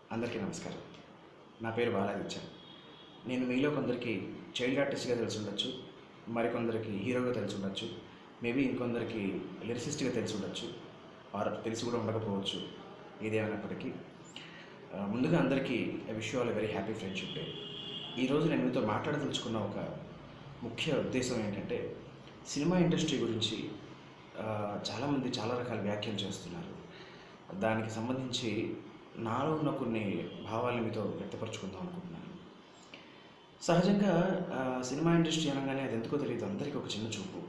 అందరికీ నమస్కారం నా పేరు బాలాదిత్య నేను మీలో కొందరికి చైల్డ్ ఆర్టిస్ట్గా తెలిసి ఉండొచ్చు మరికొందరికి హీరోగా తెలిసి ఉండొచ్చు మేబీ ఇంకొందరికి లిరిసిస్ట్గా తెలిసి ఉండొచ్చు ఆర్ తెలిసి కూడా ఉండకపోవచ్చు ఏదేమైనప్పటికీ ఆ, ముందుగా అందరికీ wish all very happy friendship day ఈరోజు నేను మీతో మాట్లాడదలుచుకున్న ఒక ముఖ్య ఉద్దేశం ఏంటంటే సినిమా ఇండస్ట్రీ గురించి ఆ, చాలామంది చాలా రకాల వ్యాఖ్యలు చేస్తున్నారు దానికి సంబంధించి నాలో ఉన్న కొన్ని భావాలను మీతో వ్యక్తపరచుకుందాం అనుకుంటున్నాను సహజంగా ఆ, సినిమా ఇండస్ట్రీ అనగానే అది ఎందుకో తెలియదు అందరికీ ఒక చిన్న చూపు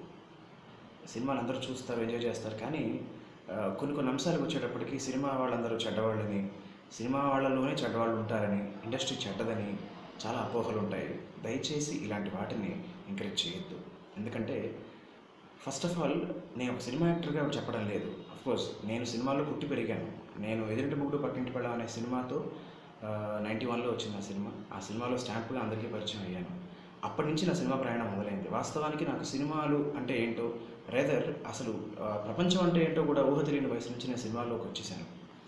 సినిమాలు అందరూ చూస్తారు ఎంజాయ్ చేస్తారు కానీ ఆ, కొన్ని కొన్ని అంశాలకు వచ్చేటప్పటికి సినిమా వాళ్ళందరూ చెడ్డవాళ్ళని సినిమా వాళ్ళలోనే చెడ్డవాళ్ళు ఉంటారని ఇండస్ట్రీ చెడ్డదని చాలా అపోహలు ఉంటాయి దయచేసి ఇలాంటి వాటిని ఎంకరేజ్ చేయొద్దు ఎందుకంటే ఫస్ట్ ఆఫ్ ఆల్ నేను ఒక సినిమా యాక్టర్గా చెప్పడం లేదు కోర్స్ నేను సినిమాలో పుట్టి పెరిగాను నేను ఎదురింటి ముగ్గుడు పక్కింటి పెళ్ళం అనే సినిమాతో నైంటీ వన్లో వచ్చింది ఆ సినిమా ఆ సినిమాలో స్టాంప్గా అందరికీ పరిచయం అయ్యాను అప్పటి నుంచి నా సినిమా ప్రయాణం మొదలైంది వాస్తవానికి నాకు సినిమాలు అంటే ఏంటో రేదర్ అసలు ఆ, ప్రపంచం అంటే ఏంటో కూడా ఊహ తెలియని వయసు నుంచి నేను సినిమాల్లోకి వచ్చేసాను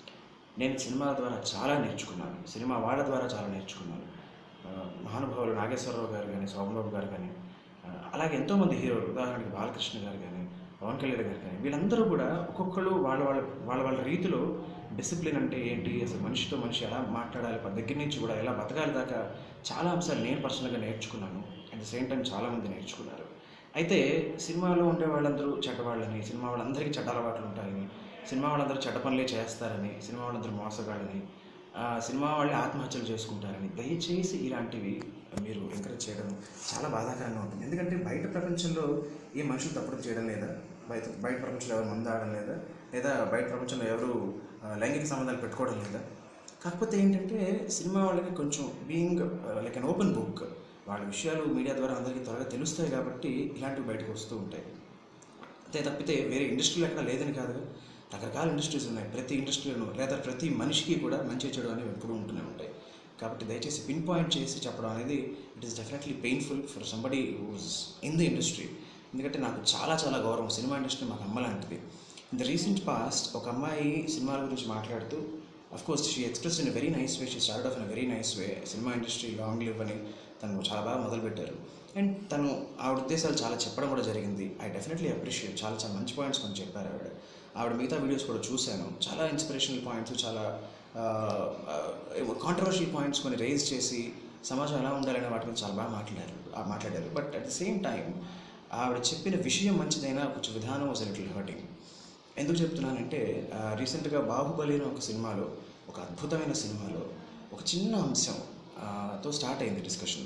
నేను సినిమాల ద్వారా చాలా నేర్చుకున్నాను సినిమా వాళ్ళ ద్వారా చాలా నేర్చుకున్నాను ఆ, మహానుభావులు నాగేశ్వరరావు గారు కానీ శోభనబాబు గారు కానీ ఆ, అలాగే ఎంతోమంది హీరోలు ఉదాహరణకి బాలకృష్ణ గారు కానీ పవన్ కళ్యాణ్ గారు కానీ వీళ్ళందరూ కూడా ఒక్కొక్కరు వాళ్ళ వాళ్ళ వాళ్ళ వాళ్ళ రీతిలో డిసిప్లిన్ అంటే ఏంటి అసలు మనిషితో మనిషి ఎలా మాట్లాడాలి ప- దగ్గర నుంచి కూడా ఎలా బతకాలి దాకా చాలా అంశాలు నేను పర్సనల్గా నేర్చుకున్నాను అట్ ద సేమ్ టైం చాలామంది నేర్చుకున్నారు అయితే సినిమాలో ఉండే వాళ్ళందరూ చెడ్డవాళ్ళని సినిమా వాళ్ళందరికీ చెడ్డ అలవాట్లు ఉంటాయని సినిమా వాళ్ళందరూ చెడ్డ పనులే చేస్తారని సినిమా వాళ్ళందరూ మోసగాళ్ళని ఆ, సినిమా వాళ్ళే ఆత్మహత్యలు చేసుకుంటారని దయచేసి ఇలాంటివి మీరు ఎంకరేజ్ చేయడం చాలా బాధాకరంగా ఉంటుంది ఎందుకంటే బయట ప్రపంచంలో ఏ మనుషులు తప్పుడు చేయడం లేదా బయట బయట ప్రపంచంలో ఎవరు మందు ఆడడం లేదా లేదా బయట ప్రపంచంలో ఎవరు ఆ, లైంగిక సంబంధాలు పెట్టుకోవడం లేదా కాకపోతే ఏంటంటే సినిమా వాళ్ళకి కొంచెం being like an open book వాళ్ళ విషయాలు మీడియా ద్వారా అందరికీ త్వరగా తెలుస్తాయి కాబట్టి ఇలాంటివి బయటకు వస్తూ ఉంటాయి అంతే తప్పితే వేరే ఇండస్ట్రీలో ఎక్కడ లేదని కాదు రకరకాల ఇండస్ట్రీస్ ఉన్నాయి ప్రతి ఇండస్ట్రీలోనూ లేదా ప్రతి మనిషికి కూడా మంచి చెడు అనేవి ఎప్పుడూ ఉంటూనే ఉంటాయి కాబట్టి దయచేసి పిన్ పాయింట్ చేసి చెప్పడం అనేది it is definitely painful for somebody who's in the industry ఎందుకంటే నాకు చాలా చాలా గౌరవం సినిమా ఇండస్ట్రీ మాకు అమ్మ లాంటిది ఇన్ ద రీసెంట్ పాస్ట్ ఒక అమ్మాయి సినిమాల గురించి మాట్లాడుతూ of course she express in very nice way she start off in very nice way cinema industry long live అని తను చాలా బాగా మొదలుపెట్టారు అండ్ తను ఆవిడ ఉద్దేశాలు చాలా చెప్పడం కూడా జరిగింది ఐ డెఫినెట్లీ అప్రిషియేట్ చాలా చాలా మంచి పాయింట్స్ కొన్ని చెప్పారు ఆవిడ ఆవిడ మిగతా వీడియోస్ కూడా చూశాను చాలా ఇన్స్పిరేషనల్ పాయింట్స్ చాలా కాంట్రవర్షియల్ పాయింట్స్ కొన్ని రేజ్ చేసి సమాజం ఎలా ఉండాలనే వాటి మీద చాలా బాగా మాట్లాడారు ఆ మాట్లాడారు but at the same time ఆవిడ చెప్పిన విషయం మంచిదైనా కొంచెం విధానం వాజ్ లిటిల్ హర్టింగ్ ఎందుకు చెప్తున్నానంటే రీసెంట్గా బాహుబలి అనే ఒక సినిమాలో ఒక అద్భుతమైన సినిమాలో ఒక చిన్న అంశం ఆ, తో స్టార్ట్ అయింది డిస్కషన్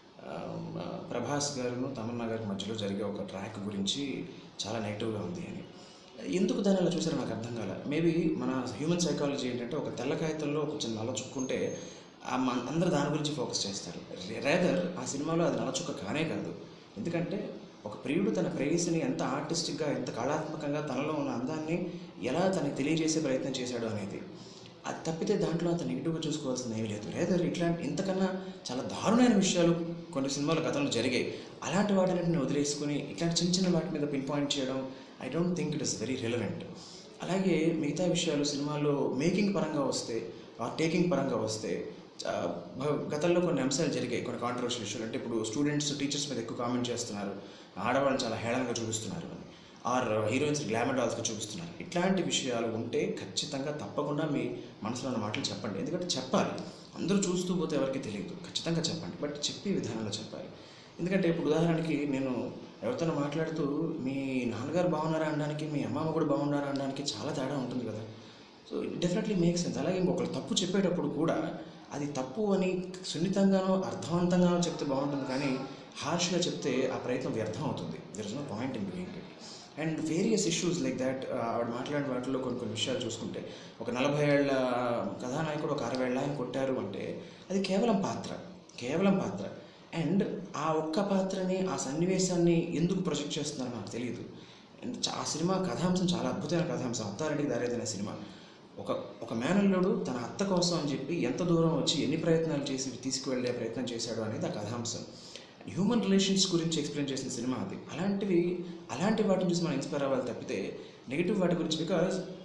ప్రభాస్ గారును తమన్నా గారి మధ్యలో జరిగే ఒక ట్రాక్ గురించి చాలా నెగిటివ్గా ఉంది అని ఎందుకు దాన్ని అలా చూసారో నాకు అర్థం కాలే మేబీ మన హ్యూమన్ సైకాలజీ ఏంటంటే ఒక తెల్ల కాగితంలో ఒక చిన్న నల్ల చుక్కుంటే ఆ మన అందరూ దాని గురించి ఫోకస్ చేస్తారు రేదర్ ఆ సినిమాలో అది నల్ల చుక్క కానే కాదు ఎందుకంటే ఒక ప్రియుడు తన ప్రేయసిని ఎంత ఆర్టిస్టిక్గా ఎంత కళాత్మకంగా తనలో ఉన్న అందాన్ని ఎలా తనకి తెలియజేసే ప్రయత్నం చేశాడు అనేది అది తప్పితే దాంట్లో అంత నెగిటివ్గా చూసుకోవాల్సింది ఏమీ లేదు లేదా ఇట్లాంటి ఇంతకన్నా చాలా దారుణమైన విషయాలు కొన్ని సినిమాలు గతంలో జరిగాయి అలాంటి వాటిని వదిలేసుకుని ఇట్లాంటి చిన్న చిన్న వాటి మీద పిన్ పాయింట్ చేయడం I don't think it is very relevant అలాగే మిగతా విషయాలు సినిమాలో మేకింగ్ పరంగా వస్తే ఆ టేకింగ్ పరంగా వస్తే ఆ, భ- గతంలో కొన్ని అంశాలు జరిగాయి కొన్ని కాంట్రవర్షియల్ విషయాలు అంటే ఇప్పుడు స్టూడెంట్స్ టీచర్స్ మీద ఎక్కువ కామెంట్ చేస్తున్నారు ఆడవాళ్ళని చాలా హేళనగా చూపిస్తున్నారు అని ఆర్ హీరోయిన్స్ గ్లామర్ డాల్స్గా చూపిస్తున్నారు ఇట్లాంటి విషయాలు ఉంటే ఖచ్చితంగా తప్పకుండా మీ మనసులో ఉన్న మాటలు చెప్పండి ఎందుకంటే చెప్పాలి అందరూ చూస్తూ పోతే ఎవరికి తెలియదు ఖచ్చితంగా చెప్పండి బట్ చెప్పే విధానంలో చెప్పాలి ఎందుకంటే ఇప్పుడు ఉదాహరణకి నేను ఎవరితోనో మాట్లాడుతూ మీ నాన్నగారు బాగున్నారా అనడానికి మీ అమ్మమ్మ కూడా బాగున్నారా అనడానికి చాలా తేడా ఉంటుంది కదా సో డెఫినెట్లీ మేక్ సెన్స్ అలాగే ఇంకొకరు తప్పు చెప్పేటప్పుడు కూడా అది తప్పు అని సున్నితంగానో అర్థవంతంగానో చెప్తే బాగుంటుంది కానీ హార్ష్గా చెప్తే ఆ ప్రయత్నం వ్యర్థం అవుతుంది there is no point in doing it and various issues like that ఆవిడ మాట్లాడిన వాటిలో కొన్ని కొన్ని విషయాలు చూసుకుంటే ఒక నలభై ఏళ్ళ కథానాయకుడు ఒక అరవై ఏళ్ళ ఆయన కొట్టారు అంటే అది కేవలం పాత్ర కేవలం పాత్ర అండ్ ఆ ఒక్క పాత్రని ఆ సన్నివేశాన్ని ఎందుకు ప్రొజెక్ట్ చేస్తున్నారో నాకు తెలియదు అండ్ చా- ఆ సినిమా కథాంశం చాలా అద్భుతమైన కథాంశం అత్తారెడ్డికి దారేదనే సినిమా ఒక ఒక మేనల్లుడు తన అత్త కోసం అని చెప్పి ఎంత దూరం వచ్చి ఎన్ని ప్రయత్నాలు చేసి తీసుకువెళ్ళే ప్రయత్నం చేశాడు అనేది ఆ కథాంశం హ్యూమన్ రిలేషన్స్ గురించి ఎక్స్ప్లెయిన్ చేసిన సినిమా అది అలాంటివి అలాంటి వాటిని చూసి మనం ఇన్స్పైర్ అవ్వాలి తప్పితే నెగిటివ్ వాటి గురించి బికాజ్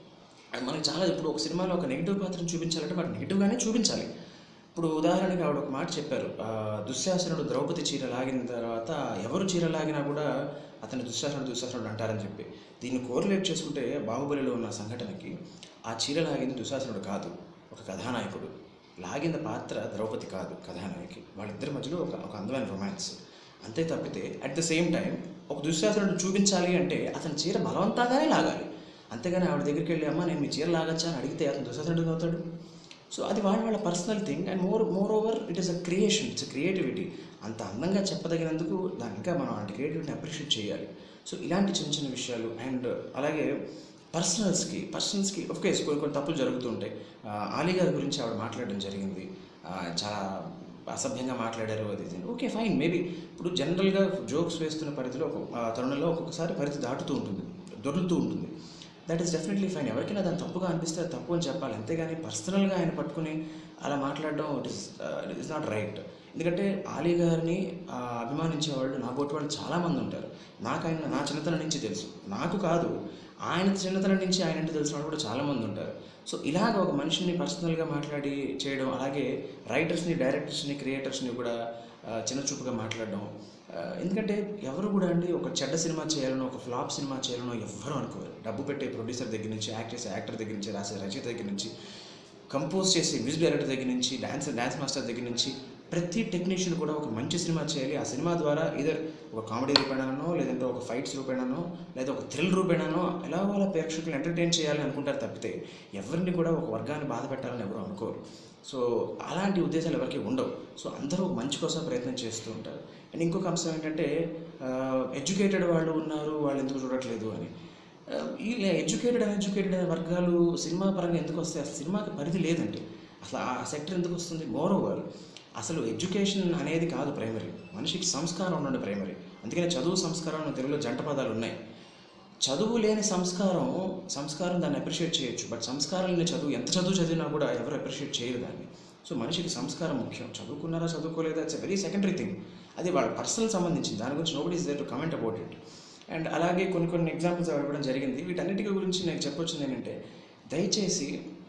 అది మనకి చాలా ఇప్పుడు ఒక సినిమాలో ఒక నెగిటివ్ పాత్రను చూపించాలంటే వాడు నెగిటివ్గానే చూపించాలి ఇప్పుడు ఉదాహరణకి ఆవిడ ఒక మాట చెప్పారు ఆ, దుశ్శాసనుడు ద్రౌపది చీర లాగిన తర్వాత ఎవరు చీర లాగినా కూడా అతని దుశ్శాసనుడు దుశ్శాసనుడు అంటారని చెప్పి దీన్ని కోరిలేట్ చేసుకుంటే బాహుబలిలో ఉన్న సంఘటనకి ఆ చీర లాగింది దుశ్శాసనుడు కాదు ఒక కథానాయకుడు లాగిన పాత్ర ద్రౌపది కాదు కథానాయకి వాళ్ళిద్దరి మధ్యలో ఒక ఒక అందమైన రొమాన్స్ అంతే తప్పితే అట్ ద సేమ్ టైం ఒక దుశ్శాసనుడు చూపించాలి అంటే అతని చీర బలవంతంగానే లాగాలి అంతేగాని ఆవిడ దగ్గరికి వెళ్ళి అమ్మ నేను మీ చీర లాగచ్చా అని అడిగితే అతను దుశ్శాసనుడు అవుతాడు సో అది వాళ్ళ వాళ్ళ personal thing and more more over it is a creation it's creativity అంత అందంగా చెప్పదగినందుకు దాన్ని ఇంకా మనం అలాంటి క్రియేటివిటీని అప్రిషియేట్ చేయాలి సో ఇలాంటి చిన్న చిన్న విషయాలు అండ్ అలాగే పర్సనల్స్కి పర్సనల్స్కి కోర్స్ కొన్ని కొన్ని తప్పులు జరుగుతుంటాయి ఆ, ఆలీ గారి గురించి ఆవిడ మాట్లాడడం జరిగింది ఆ, చాలా అసభ్యంగా మాట్లాడారు అది ఇది ఓకే ఫైన్ మేబీ ఇప్పుడు జనరల్గా జోక్స్ వేస్తున్న పరిధిలో ఒక ఆ, తరుణంలో ఒక్కొక్కసారి పరిధి దాటుతూ ఉంటుంది దొరుకుతూ ఉంటుంది దట్ ఈస్ డెఫినెట్లీ ఫైన్ ఎవరికైనా దాన్ని తప్పుగా అనిపిస్తే అది తప్పు అని చెప్పాలి అంతేగాని పర్సనల్గా ఆయన పట్టుకుని అలా మాట్లాడడం it is it is not right ఎందుకంటే ఆలీ గారిని ఆ, అభిమానించే వాళ్ళు నా బోటి వాళ్ళు చాలామంది ఉంటారు నాకు ఆయన నా చిన్నతనం నుంచి తెలుసు నాకు కాదు ఆయన చిన్నతనం నుంచి ఆయన అంటే తెలిసిన వాళ్ళు కూడా చాలామంది ఉంటారు సో ఇలాగ ఒక మనిషిని పర్సనల్గా మాట్లాడి చేయడం అలాగే రైటర్స్ని డైరెక్టర్స్ని క్రియేటర్స్ని కూడా ఆ, చిన్న చూపుగా మాట్లాడడం ఆ, ఎందుకంటే ఎవరు కూడా అండి ఒక చెడ్డ సినిమా చేయాలనో ఒక ఫ్లాప్ సినిమా చేయాలనో ఎవ్వరూ అనుకోరు డబ్బు పెట్టే ప్రొడ్యూసర్ దగ్గర నుంచి యాక్ట్ చేసే యాక్టర్ దగ్గర నుంచి రాసే రచయిత దగ్గర నుంచి కంపోజ్ చేసే మ్యూజిక్ డైరెక్టర్ దగ్గర నుంచి డ్యాన్స్ డ్యాన్స్ మాస్టర్ దగ్గర నుంచి ప్రతి టెక్నీషియన్ కూడా ఒక మంచి సినిమా చేయాలి ఆ సినిమా ద్వారా ఇదర్ ఒక కామెడీ రూపేణానో లేదంటే ఒక ఫైట్స్ రూపేణానో లేదా ఒక థ్రిల్ రూపేణానో ఎలా వాళ్ళ ప్రేక్షకులు ఎంటర్టైన్ చేయాలని అనుకుంటారు తప్పితే ఎవరిని కూడా ఒక వర్గాన్ని బాధ పెట్టాలని ఎవరు అనుకోరు సో అలాంటి ఉద్దేశాలు ఎవరికి ఉండవు సో అందరూ మంచి కోసం ప్రయత్నం చేస్తూ ఉంటారు అండ్ ఇంకొక అంశం ఏంటంటే ఎడ్యుకేటెడ్ వాళ్ళు ఉన్నారు వాళ్ళు ఎందుకు చూడట్లేదు అని ఆ, ఈ ఎడ్యుకేటెడ్ అన్ఎడ్యుకేటెడ్ అనే వర్గాలు సినిమా పరంగా ఎందుకు వస్తాయి అసలు సినిమాకి పరిధి లేదండి అసలు ఆ సెక్టర్ ఎందుకు వస్తుంది మోర్ ఓవర్ అసలు ఎడ్యుకేషన్ అనేది కాదు ప్రైమరీ మనిషికి సంస్కారం ఉండండి ప్రైమరీ అందుకనే చదువు సంస్కారం అనే తెలుగులో జంట పదాలు ఉన్నాయి చదువు లేని సంస్కారం సంస్కారం దాన్ని అప్రిషియేట్ చేయొచ్చు బట్ సంస్కారం లేని చదువు ఎంత చదువు చదివినా కూడా ఎవరు అప్రిషియేట్ చేయరు దాన్ని సో మనిషికి సంస్కారం ముఖ్యం చదువుకున్నారా చదువుకోలేదా ఇట్స్ వెరీ సెకండరీ థింగ్ అది వాళ్ళ పర్సనల్ సంబంధించింది దాని గురించి nobody is there to comment about it and అలాగే కొన్ని కొన్ని ఎగ్జాంపుల్స్ ఇవ్వడం జరిగింది వీటన్నిటి గురించి నేను చెప్పొచ్చింది ఏంటంటే దయచేసి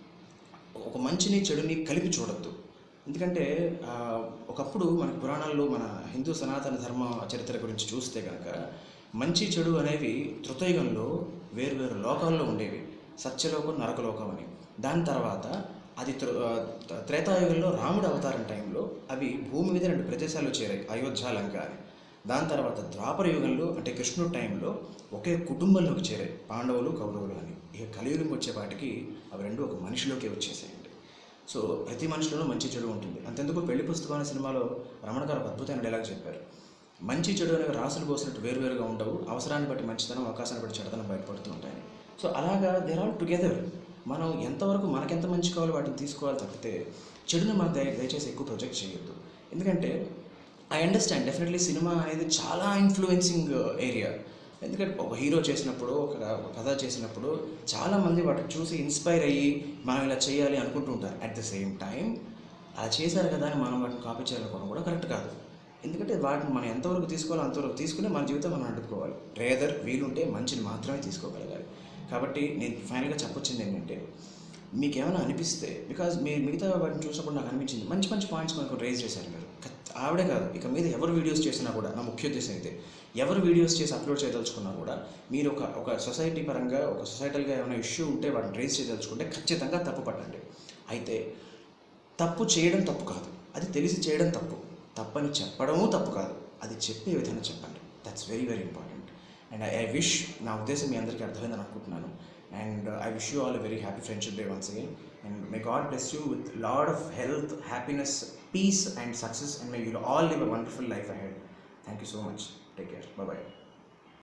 ఒక మంచిని చెడుని కలిపి చూడొద్దు ఎందుకంటే ఆ, ఒకప్పుడు మన పురాణాల్లో మన హిందూ సనాతన ధర్మ చరిత్ర గురించి చూస్తే కనుక మంచి చెడు అనేవి త్రుతయుగంలో వేరువేరు లోకాల్లో ఉండేవి సత్యలోకం నరకలోకం అని దాని తర్వాత అది త్ర- ఆ, త్రేతాయుగంలో రాముడు అవతారం టైంలో అవి భూమి మీద రెండు ప్రదేశాల్లో చేరాయి అయోధ్య లంక అని దాని తర్వాత ద్వాపర యుగంలో అంటే కృష్ణుడు టైంలో ఒకే కుటుంబంలోకి చేరాయి పాండవులు కౌరవులు అని ఇక కలియుగం వచ్చేపాటికి అవి రెండు ఒక మనిషిలోకి వచ్చేసాయండి సో ప్రతి మనిషిలోనూ మంచి చెడు ఉంటుంది అంతెందుకు పెళ్లి పుస్తకం అనే సినిమాలో రమణ గారు ఒక అద్భుతమైన డైలాగ్ చెప్పారు మంచి చెడు అనేవి రాసులు పోసినట్టు వేరువేరుగా ఉండవు అవసరాన్ని బట్టి మంచితనం అవకాశాన్ని బట్టి చెడతనం బయటపడుతూ ఉంటాయని సో అలాగా దేర్ ఆల్ టుగెదర్ మనం ఎంతవరకు మనకెంత మంచి కావాలో వాటిని తీసుకోవాలి తప్పితే చెడుని మనం దయ దయచేసి ఎక్కువ ప్రొజెక్ట్ చేయొద్దు ఎందుకంటే ఐ అండర్స్టాండ్ డెఫినెట్లీ సినిమా అనేది చాలా ఇన్ఫ్లుయెన్సింగ్ ఏరియా ఎందుకంటే ఒక హీరో చేసినప్పుడు ఒక ఒక కథ చేసినప్పుడు చాలామంది వాటిని చూసి ఇన్స్పైర్ అయ్యి మనం ఇలా చేయాలి అనుకుంటూ ఉంటారు అట్ ద సేమ్ టైం అలా చేశారు కదా అని మనం వాటిని కాపీ చేయాలనుకోవడం కూడా కరెక్ట్ కాదు ఎందుకంటే వాటిని మనం ఎంతవరకు తీసుకోవాలో అంతవరకు తీసుకుని మన జీవితం మనం అడ్డుకోవాలి రేదర్ వీలుంటే మంచిని మాత్రమే తీసుకోగలగాలి కాబట్టి నేను ఫైనల్గా చెప్పొచ్చింది ఏంటంటే మీకు ఏమైనా అనిపిస్తే బికాజ్ మీరు మిగతా వాటిని చూసినప్పుడు నాకు అనిపించింది మంచి మంచి పాయింట్స్ మనకు రేజ్ చేశారు మీరు ఖచ్- ఆవిడే కాదు ఇక మీద ఎవరు వీడియోస్ చేసినా కూడా నా ముఖ్య ఉద్దేశం అయితే ఎవరు వీడియోస్ చేసి అప్లోడ్ చేయదలుచుకున్నా కూడా మీరు ఒక ఒక సొసైటీ పరంగా ఒక సొసైటల్గా ఏమైనా ఇష్యూ ఉంటే వాటిని రేజ్ చేయదలుచుకుంటే ఖచ్చితంగా తప్పు పట్టండి అయితే తప్పు చేయడం తప్పు కాదు అది తెలిసి చేయడం తప్పు తప్పని చెప్పడము తప్పు కాదు అది చెప్పే విధంగా చెప్పండి that's very very important and I wish నా ఉద్దేశం మీ అందరికీ అర్థమైందని అనుకుంటున్నాను and I wish you all very happy friendship day once again and may God bless you with lot of health happiness peace and success and may you all live a wonderful life ahead thank you so much take care bye